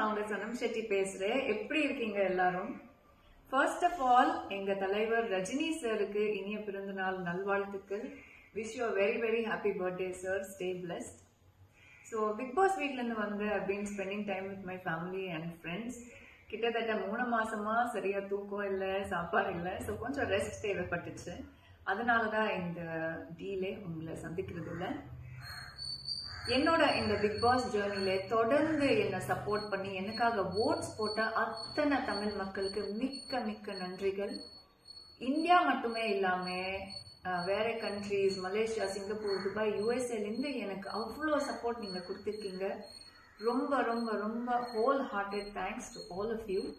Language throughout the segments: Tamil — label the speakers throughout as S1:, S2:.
S1: நான் உங்க சனம் செட்டி பேசுறேன் எப்படி இருக்கீங்க எல்லாரும் ஃபர்ஸ்ட் ஆஃப் ஆல் எங்க தலைவர் ரஜினி சாருக்கு இனிய பிறந்தநாள் நல்வாழ்த்துக்கள் wish you very very happy birthday sir stay blessed so big boss வீட்லேருந்து வந்து அப்படின்னு spending time with my family and friends கிட்டத்தட்ட மூணு மாசமா சரியா தூக்கம் இல்லை சாப்பாடு இல்லை ஸோ கொஞ்சம் ரெஸ்ட் தேவைப்பட்டுச்சு அதனால தான் இந்த டீலே உங்களை சந்திக்கிறது இல்லை என்னோட இந்த பிக் பாஸ் ஜேர்னில தொடர்ந்து என்னை சப்போர்ட் பண்ணி எனக்காக ஓட்ஸ் போட்ட அத்தனை தமிழ் மக்களுக்கு மிக்க மிக்க நன்றிகள் இந்தியா மட்டுமே இல்லாம அஹ், வேற கண்ட்ரீஸ் மலேசியா சிங்கப்பூர் துபாய் யூஎஸ்ஏல இருந்து எனக்கு அவ்வளோ சப்போர்ட் நீங்க கொடுத்துருக்கீங்க ரொம்ப ரொம்ப ரொம்ப whole hearted thanks to all of you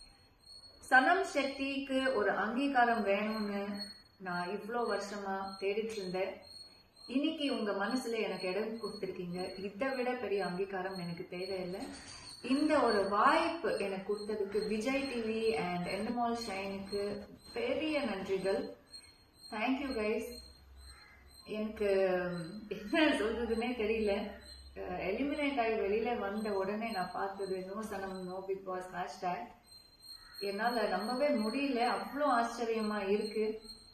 S1: Sanam ஷெட்டிக்கு ஒரு அங்கீகாரம் வேணும்னு நான் இவ்வளோ வருஷமா தேடிட்டு இருந்தேன் இன்னைக்கு உங்க மனசுல எனக்கு இடம் கொடுத்துருக்கீங்க இதை விட பெரிய அங்கீகாரம் எனக்கு தேவையில்லை இந்த ஒரு வாய்ப்பு எனக்கு கொடுத்ததுக்கு விஜய் டிவி அண்ட் எண்டமால் ஷைனுக்கு பெரிய நன்றிகள் தேங்க்யூ கைஸ் எனக்கு என்ன சொல்றதுன்னே தெரியல எலிமினேட் ஆகி வெளியில வந்த உடனே நான் பார்த்தது no Sanam no big boss hashtag என்னால நம்பவே முடியல அவ்வளோ ஆச்சரியமா இருக்கு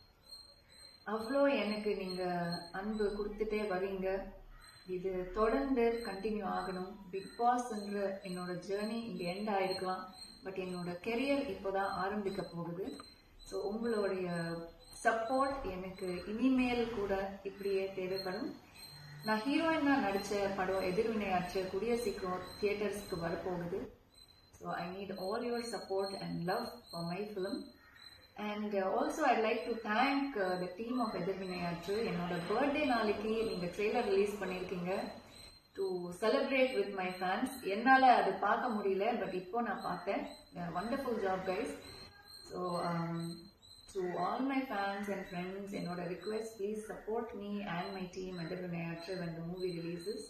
S1: அவ்வளோ எனக்கு நீங்க அன்பு கொடுத்துட்டே வரீங்க இது தொடர்ந்து கண்டினியூ ஆகணும் பிக் பாஸ்ன்ற என்னோட ஜேர்னி இங்க எண்ட் ஆயிருக்கலாம் பட் என்னோட கெரியர் இப்போதான் ஆரம்பிக்க போகுது ஸோ உங்களுடைய சப்போர்ட் எனக்கு இனிமேல் கூட இப்படியே தேவைப்படும் நான் ஹீரோயினா நடிச்ச படம் எதிர்வினையாற்ற கூடிய சீக்கிரம் தியேட்டர்ஸ்க்கு வரப்போகுது so I need all your support and love for my film and also I like to thank the team of Ethirvinaiyaatru என்னோட பர்த்டே நாளைக்கு நீங்கள் ட்ரெய்லர் ரிலீஸ் பண்ணியிருக்கீங்க to celebrate with my fans என்னால் அது பார்க்க முடியல பட் இப்போ நான் பார்த்தேன் wonderful job guys so to all my fans and friends என்னோட request please support me and my team Ethirvinaiyaatru when the movie releases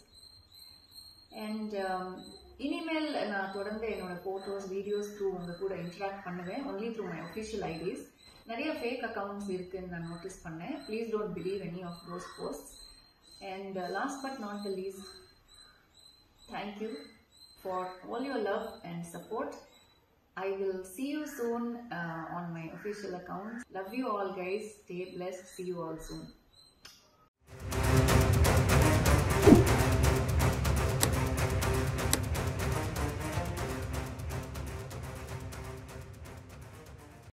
S1: and இனிமேல் நான் தொடர்ந்து என்னோட ஃபோட்டோஸ் வீடியோஸ் த்ரூ உங்க கூட இன்ட்ராக்ட் பண்ணுவேன் only through my official IDs நிறைய ஃபேக் அக்கவுண்ட்ஸ் இருக்குன்னு நான் நோட்டீஸ் பண்ணேன் please don't believe any of those post and last but not the least thank you for all your love and support I will see you soon uh, on my official account. Love you all, guys. Stay blessed. See you all soon.